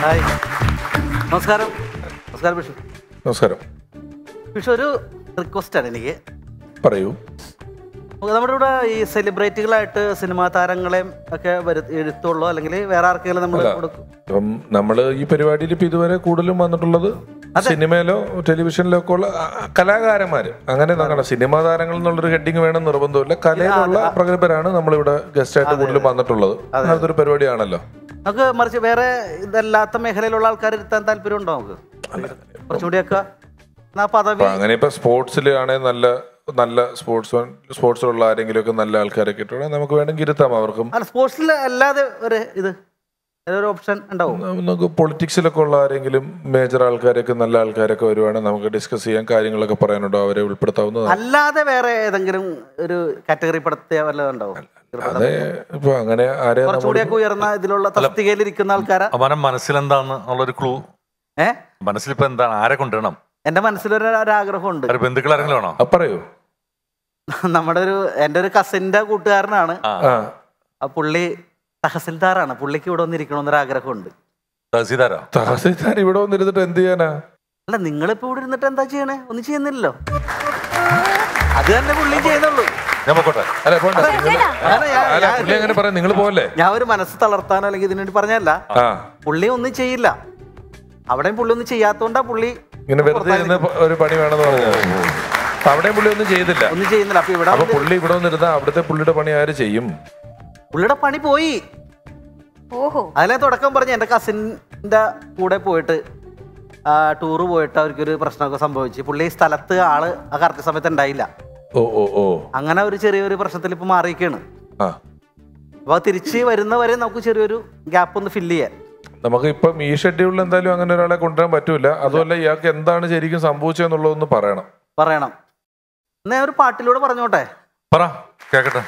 Hi നമസ്കാരം നമസ്കാരം വിഷു നമസ്കാരം വിഷു ഒരു റിക്വസ്റ്റാണ് എനിക്ക് പറയൂ നമ്മുടെ ഇവിടെ ഈ സെലിബ്രിറ്റികളായിട്ട് സിനിമാ താരങ്ങളെയും ഒക്കെ വരു എഴുത്തുള്ളൂ അല്ലെങ്കിൽ വേറെ ആർക്കെങ്കിലും നമ്മൾ അല്ല. കൊടുക്കും ഇപ്പം നമ്മള് ഈ പരിപാടിയിൽ ഇപ്പൊ ഇതുവരെ കൂടുതലും വന്നിട്ടുള്ളത് സിനിമയിലോ ടെലിവിഷനിലോ ഒക്കെ ഉള്ള ആ, കലാകാരന്മാര് അങ്ങനെ നോക്കണം സിനിമാ താരങ്ങൾ എന്നുള്ളൊരു ഹെഡിങ് വേണം നിർബന്ധമില്ല കലയിലുള്ള പ്രഗത്ഭരാണ് നമ്മളിവിടെ ഗസ്റ്റ് ആയിട്ട് കൂടുതലും വന്നിട്ടുള്ളത് അങ്ങനത്തെ ഒരു പരിപാടിയാണല്ലോ നമുക്ക് മറിച്ച് വേറെ ഇതല്ലാത്ത മേഖലയിലുള്ള ആൾക്കാർ ഇരുത്താൻ താല്പര്യം ഉണ്ടോ നമുക്ക് കുറച്ചുകൂടിയൊക്കെ എന്നാ പദവി അപ്പൊ അങ്ങനെ ഇപ്പൊ സ്പോർട്സിൽ ആണെങ്കിൽ നല്ല നല്ല സ്പോർട്സ് സ്പോർട്സിലുള്ള ആരെങ്കിലും ഒക്കെ നല്ല ആൾക്കാരൊക്കെ ഇട്ടുണ്ടെങ്കിൽ നമുക്ക് വേണമെങ്കിൽ ഇരുത്താം അവർക്കും അല്ല സ്പോർട്സിൽ അല്ലാതെ ഒരു ഇത് ഒരു ഓപ്ഷൻ ഉണ്ടാവും നമുക്ക് പൊളിറ്റിക്സിലൊക്കെ ഉള്ള ആരെങ്കിലും മേജർ ആൾക്കാരൊക്കെ നല്ല ആൾക്കാരൊക്കെ വരുവാണെങ്കിൽ നമുക്ക് ഡിസ്കസ് ചെയ്യാൻ കാര്യങ്ങളൊക്കെ പറയാനുണ്ടോ അവരെ ഉൾപ്പെടുത്താവുന്നതാണ് അല്ലാതെ വേറെ ഏതെങ്കിലും ഒരു കാറ്റഗറി പെടുത്തിയ വല്ലതും ഉണ്ടാവും അതെ ഇപ്പൊ അങ്ങനെ ആരെ നമ്മൾ കുറച്ചുകൂടിയൊക്കെ ഉയർന്ന ഇതിലുള്ള തസ്തികയിൽ ഇരിക്കുന്ന ആൾക്കാരാ അവനെ മനസ്സിലെന്താന്ന് ഉള്ളൊരു ക്ലൂ ഏ മനസ്സിലിപ്പോ എന്താണ് ആരെ കൊണ്ടുവരണം എന്റെ മനസ്സിലൊരു ഒരു ആഗ്രഹമുണ്ട് ഒരു ബന്ധുക്കൾ ആരെങ്കിലും ആണോ ആ, പറയൂ നമ്മുടെ ഒരു എൻ്റെ ഒരു കസിന്റെ കൂട്ടുകാരനാണ് ആ ആ ആ പുള്ളി തഹസിൽദാറാണ് പുള്ളിക്ക് ഇവിടെ വന്നിരിക്കണമെന്നൊരു ആഗ്രഹമുണ്ട് തഹസീദാരോ തഹസിൽദാർ ഇവിടെ വന്നിരുന്നിട്ട് എന്ത് ചെയ്യാനാ അല്ല നിങ്ങളിപ്പോ ഇവിടെ ഇരുന്നിട്ട് എന്താ ചെയ്യണേ ഒന്നും ചെയ്യുന്നില്ലല്ലോ അത് തന്നെ പുള്ളി ചെയ്യുന്നുള്ളൂ ഞാൻ പൊക്കോട്ടെ അല്ല പോണ്ട നിങ്ങള്- അതാണ് ഞാൻ- അല്ല ഞാൻ- പുള്ളി അങ്ങനെ പറയാം നിങ്ങൾ പോവല്ലേ ഞാൻ ഒരു മനസ്സ് തളർത്താനോ അല്ലെങ്കിൽ ഇതിനു വേണ്ടി പറഞ്ഞല്ല ആ പുള്ളി ഒന്നും ചെയ്യില്ല അവിടെയും പുള്ളി ഒന്നും ചെയ്യാത്തോണ്ടാ പുള്ളി ഇങ്ങനെ വെറുതെ ഇരുന്ന് പ- ഒരു പണി വേണമെന്ന് പറഞ്ഞു അപ്പൊ അവിടെയും പുള്ളി ഒന്നും ചെയ്തില്ല ഒന്നും ചെയ്യുന്നില്ല അപ്പൊ ഇവിടെ അപ്പൊ വന്ന് പുള്ളി ഇവിടെ വന്നിരുന്ന അവിടുത്തെ പുള്ളിയുടെ പണി ആര് ചെയ്യും പുള്ളിയുടെ പണി പോയി ഓഹോ അതിലെ തുടക്കം പറഞ്ഞ് എൻ്റെ കസിൻ്റെ കൂടെ പോയിട്ട് ടൂറ് പോയിട്ട് അവർക്കൊരു പ്രശ്നമൊക്കെ സംഭവിച്ചു പുള്ളി ഈ സ്ഥലത്ത് ആള് ആ കറക്റ്റ് സമയത്ത് ഉണ്ടായില്ല ഓ ഓ ഓ അങ്ങനെ ഒരു ചെറിയൊരു പ്രശ്നത്തിൽ ഇപ്പൊ മാറിയിരിക്കുകയാണ് ആ അപ്പൊ തിരിച്ച് വരുന്നവരെ നമുക്ക് ചെറിയൊരു ഗ്യാപ്പ് ഒന്ന് ഫില്ല് ചെയ്യാൻ നമുക്ക് ഇപ്പം ഈ ഷെഡ്യൂളിൽ എന്തായാലും അങ്ങനെ ഒരാളെ കൊണ്ടുവരാൻ പറ്റൂല അതുമല്ല ഇയാൾക്ക് എന്താണ് ശരിക്കും സംഭവിച്ചതെന്നുള്ളതൊന്ന് പറയണം പറയണം എന്നാ ഞാൻ ഒരു പാട്ടിലൂടെ പറഞ്ഞോട്ടെ പറ കേക്കട്ടെ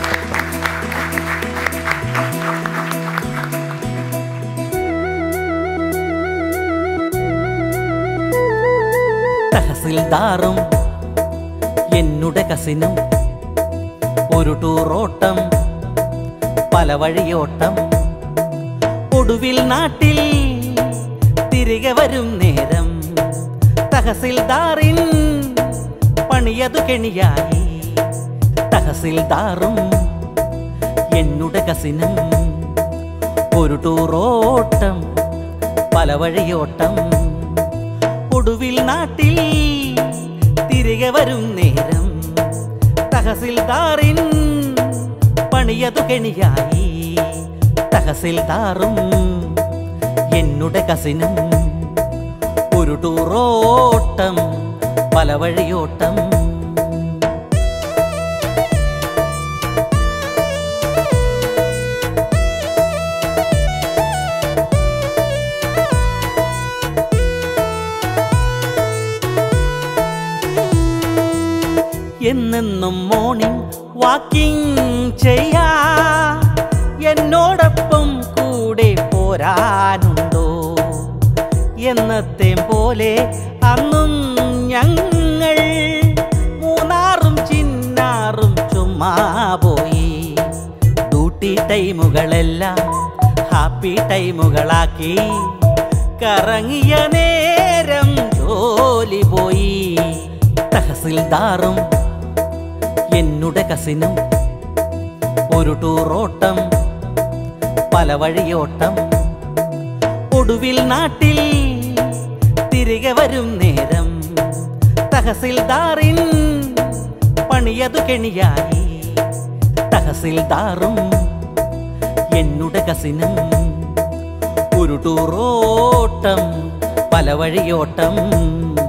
തഹസിൽദാറും എന്നുടെ കസിനും ഒരു ടൂറോട്ടം പല വഴിയോട്ടം ഒടുവിൽ നാട്ടിൽ തിരികെ വരും നേരം തഹസിൽദാറിൻ പണിയതു കെണിയായി തഹസിൽദാറും എന്നുടെ കസിനും ഒരു ടൂറോട്ടം പല വഴിയോട്ടം ഒടുവിൽ നാട്ടിൽ തിരികെ വരും നേരം തഹസിൽദാറിൻ പണിയതു കെണിയായി തഹസിൽദാറും എന്നുടെ കസിനും ഒരു ടൂറോട്ടം പല വഴിയോട്ടം എന്നെന്നും മോർണിംഗ് വാക്കിംഗ് ചെയ്യാ എന്നോടൊപ്പം കൂടെ പോരാനുണ്ടോ എന്നത്തെ പോലെ അന്നും ഞങ്ങൾ മൂന്നാറും ചിന്നാറും ചുമ്മാ പോയി ഡ്യൂട്ടി ടൈമുകളെല്ലാം ഹാപ്പി ടൈമുകളാക്കി കറങ്ങിയ നേരം ജോലി പോയി തഹസിൽദാറും എന്നുടെ കസിനും ഒരു ടൂറോട്ടം പല വഴിയോട്ടം ഒടുവിൽ നാട്ടിൽ തിരികെ വരും നേരം തഹസിൽദാറിൻ പണിയതു കെണിയായി തഹസിൽദാറും എന്നുടെ കസിനും ഒരു ടൂറോട്ടം പല വഴിയോട്ടം